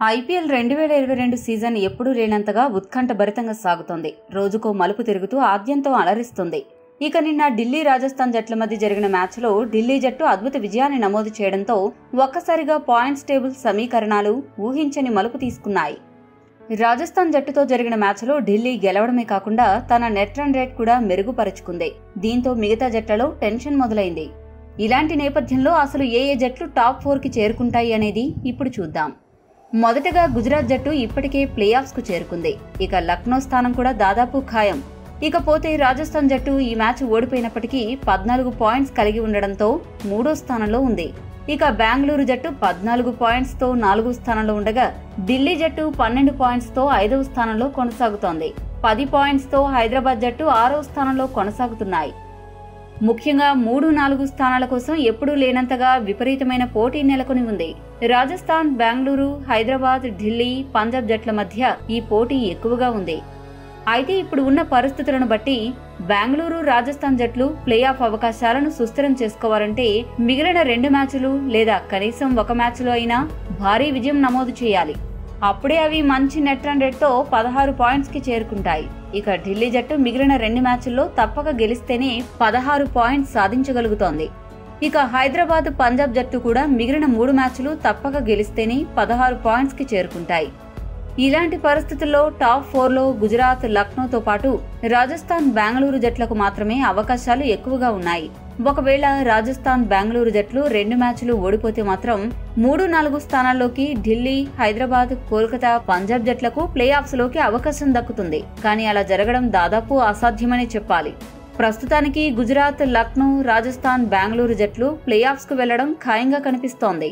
IPL రెండు వేల ఇరవై రెండు సీజన్ ఎప్పుడూ లేనంతగా ఉత్కంఠభరితంగా సాగుతోంది రోజుకో మలుపు తిరుగుతూ ఆద్యంతం అలరిస్తుంది ఇక నిన్న ఢిల్లీ రాజస్థాన్ జట్ల మధ్య జరిగిన మ్యాచ్లో ఢిల్లీ జట్టు అద్భుత విజయాన్ని నమోదు చేయడంతో ఒక్కసారిగా పాయింట్స్ టేబుల్ సమీకరణాలు ఊహించని మలుపు తీసుకున్నాయి రాజస్థాన్ జట్టుతో జరిగిన మ్యాచ్లో ఢిల్లీ గెలవడమే కాకుండా తన నెట్ రన్ రేట్ కూడా మెరుగుపరుచుకుంది దీంతో మిగతా జట్లలో టెన్షన్ మొదలైంది ఇలాంటి నేపథ్యంలో అసలు ఏ ఏ జట్లు టాప్ ఫోర్కి చేరుకుంటాయి అనేది ఇప్పుడు చూద్దాం మొదటగా గుజరాత్ జట్టు ఇప్పటికే ప్లే ఆఫ్స్ కు చేరుకుంది ఇక లక్నో స్థానం కూడా దాదాపు ఖాయం ఇకపోతే రాజస్థాన్ జట్టు ఈ మ్యాచ్ ఓడిపోయినప్పటికీ పద్నాలుగు పాయింట్స్ కలిగి ఉండడంతో మూడో స్థానంలో ఉంది ఇక బెంగళూరు జట్టు పద్నాలుగు పాయింట్స్ తో నాలుగో స్థానంలో ఉండగా ఢిల్లీ జట్టు పన్నెండు పాయింట్స్ తో ఐదవ స్థానంలో కొనసాగుతోంది పది పాయింట్స్ తో హైదరాబాద్ జట్టు ఆరో స్థానంలో కొనసాగుతున్నాయి ముఖ్యంగా మూడు నాలుగు స్థానాల కోసం ఎప్పుడూ లేనంతగా విపరీతమైన పోటీ నెలకొని ఉంది రాజస్థాన్ బెంగళూరు హైదరాబాద్ ఢిల్లీ పంజాబ్ జట్ల మధ్య ఈ పోటీ ఎక్కువగా ఉంది అయితే ఇప్పుడు ఉన్న పరిస్థితులను బట్టి బెంగళూరు రాజస్థాన్ జట్లు ప్లే ఆఫ్ అవకాశాలను సుస్థిరం చేసుకోవాలంటే మిగిలిన రెండు మ్యాచ్లు లేదా కనీసం ఒక మ్యాచ్లో అయినా భారీ విజయం నమోదు చేయాలి అప్పుడే అవి మంచి నెట్ రన్ రేట్తో పదహారు పాయింట్స్ కి చేరుకుంటాయి ఇక ఢిల్లీ జట్టు మిగిలిన రెండు మ్యాచ్ల్లో తప్పక గెలిస్తేనే పదహారు పాయింట్స్ సాధించగలుగుతోంది ఇక హైదరాబాద్ పంజాబ్ జట్టు కూడా మిగిలిన మూడు మ్యాచ్లు తప్పక గెలిస్తేనే పదహారు పాయింట్స్ కి చేరుకుంటాయి ఇలాంటి పరిస్థితుల్లో టాప్ ఫోర్లో గుజరాత్ లక్నోతో పాటు రాజస్థాన్ బెంగళూరు జట్లకు మాత్రమే అవకాశాలు ఎక్కువగా ఉన్నాయి ఒకవేళ రాజస్థాన్ బెంగళూరు జట్లు రెండు మ్యాచ్లు ఓడిపోతే మాత్రం మూడు నాలుగు స్థానాల్లోకి ఢిల్లీ హైదరాబాద్ కోల్కతా పంజాబ్ జట్లకు ప్లే ఆఫ్స్ లోకి అవకాశం దక్కుతుంది కానీ అలా జరగడం దాదాపు అసాధ్యమని చెప్పాలి ప్రస్తుతానికి గుజరాత్ లక్నో రాజస్థాన్ బెంగళూరు జట్లు ప్లే ఆఫ్స్ కు వెళ్లడం ఖాయంగా కనిపిస్తోంది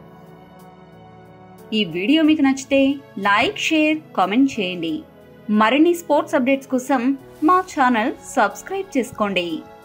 ఈ వీడియో మీకు నచ్చితే లైక్ షేర్ కామెంట్ చేయండి మరిన్ని స్పోర్ట్స్ అప్డేట్స్ కోసం మా ఛానల్ సబ్స్క్రైబ్ చేసుకోండి